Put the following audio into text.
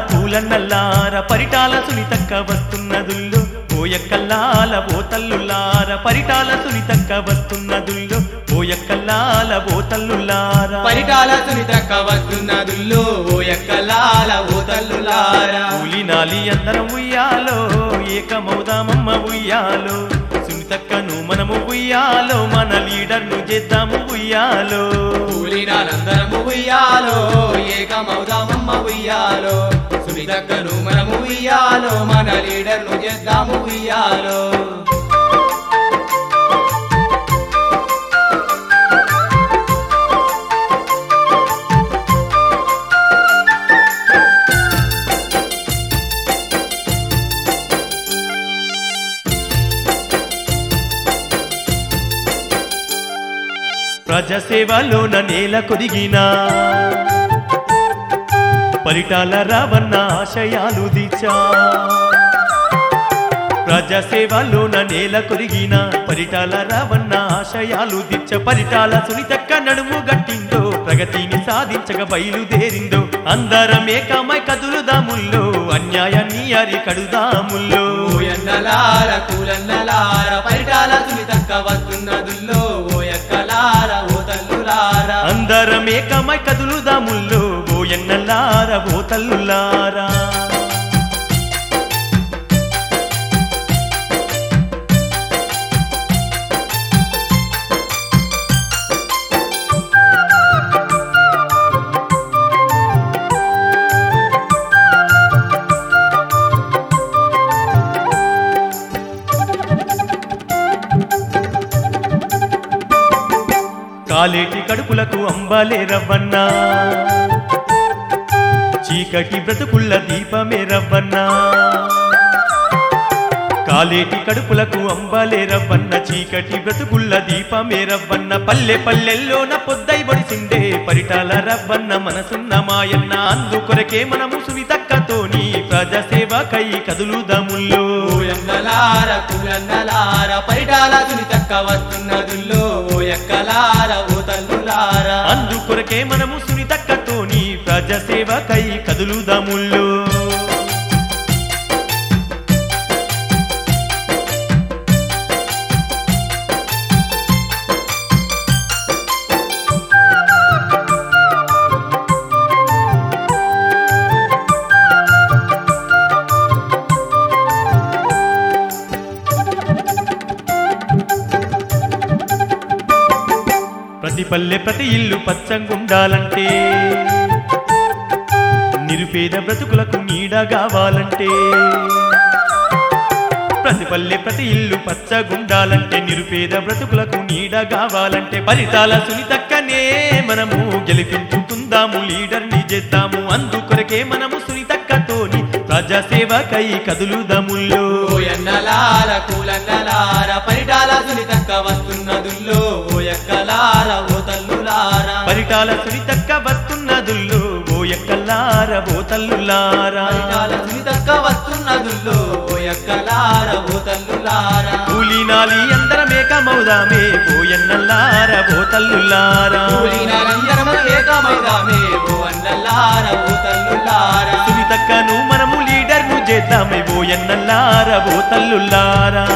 పూలన్నల్లార పరిటాల సునితక్క వస్తున్నదుల్లో పోయక్కల్లాల ఓతల్లులార పరిటాల సునితక్క వస్తున్నదుల్లో పోయక్కల్లాల ఓతల్లులార పరిటాల సునితక్క వస్తున్నదుల్లో ఓ ఎక్కలాల ఓ తల్లులారా కూలినాలి అందరం ఉయ్యాలో ఏకమౌదామమ్మ ఉయ్యాలో సునితక్కను మనము ఉయ్యాలో మన లీడర్ను చేద్దాము ఉయ్యాలో కూలినాలందరము ఉయ్యాలో ఏకమౌదామమ్మ ఉయ్యాలో సునితక్కను మనము ఉయ్యాలో మన లీడర్ను చేద్దాము ఉయ్యాలో ప్రజసేవలోన నేల కొదిగిన పరిటాల రావన్న ఆశయాలు దిచా ప్రజాసేవలోన నేల కొరిగిన పరిటాల రావన్న ఆశయాలు దిచ్చ పరిటాల సునితక్క నడుము గట్టిందో ప్రగతిని సాధించక బయలుదేరిందో అందరం ఏకమై కదులుదాముల్లో అన్యాయాన్ని అరికడుదాముల్లో ఓ ఎన్నలార కూలన్నలార పరిటాల సునితక్క వస్తున్నదుల్లో ఓ ఎక్కలార ఓ తల్లులార అందరం ఏకమై కదులుదాముల్లో ఓ ఎన్నల్లార ఓ తల్లులారా కాలేటి కడుపులకు అంబాలే రవ్వన్నా చీకటి బ్రతుకుల్ల దీపమే రవ్వన్నా కాలేటి కడుపులకు అంబాలే రవ్వన్న చీకటి బ్రతుకుల్ల దీపమే రవ్వన్న పల్లె పల్లెల్లోన పొద్దై బడిసిందే పరిటాల రవ్వన్న మనసున్న మాయన్న అందుకొరకే మనము సునితక్కతోని ప్రజాసేవకై కదులుదముల్లో ఓ ఎన్నలార కూలన్నలార పరిటాల సునితక్క వస్తున్నదుల్లో ఓ ఎక్కలార ఓ తల్లులార అందుకొరకే మనము సునితక్కతోని ప్రజాసేవకై కదులుదముల్లో ప్రతి పల్లె ప్రతి ఇల్లు పచ్చంగుండాలంటే నిరుపేద బ్రతుకులకు నీడ కావాలంటే ప్రతి పల్లె ప్రతి ఇల్లు పచ్చగుండాలంటే నిరుపేద బ్రతుకులకు నీడ కావాలంటే ఫలితాల సునితక్కనే మనము గెలిపించుకుందాము లీడర్ని చేద్దాము అందుకొరకే మనము సునితక్కతోని ప్రజాసేవకై కదులుదముల్లో ఓ ఎన్నలార కూలన్నలార పరిటాల సునితక్క వస్తున్నదుల్లో ఓ ఎక్కలార ఓ తల్లులార పరిటాల సునితక్క వస్తున్నదుల్లో ఓ ఎక్కల్లార ఓ తల్లులారా పరిటాల సునితక్క వస్తున్నదుల్లో ఓ ఎక్కలార ఓ తల్లులార కూలినాలి అందరమేకమౌదామే ఓ ఎన్నల్లార ఓ తల్లులారా కూలినాలందరము ఏకమైదామే ఓ అన్నలార ఓ తల్లులార సునితక్కను మనము లీడర్ను చేద్దామే ఓ ఎన్నల్లార ఓ తల్లులారా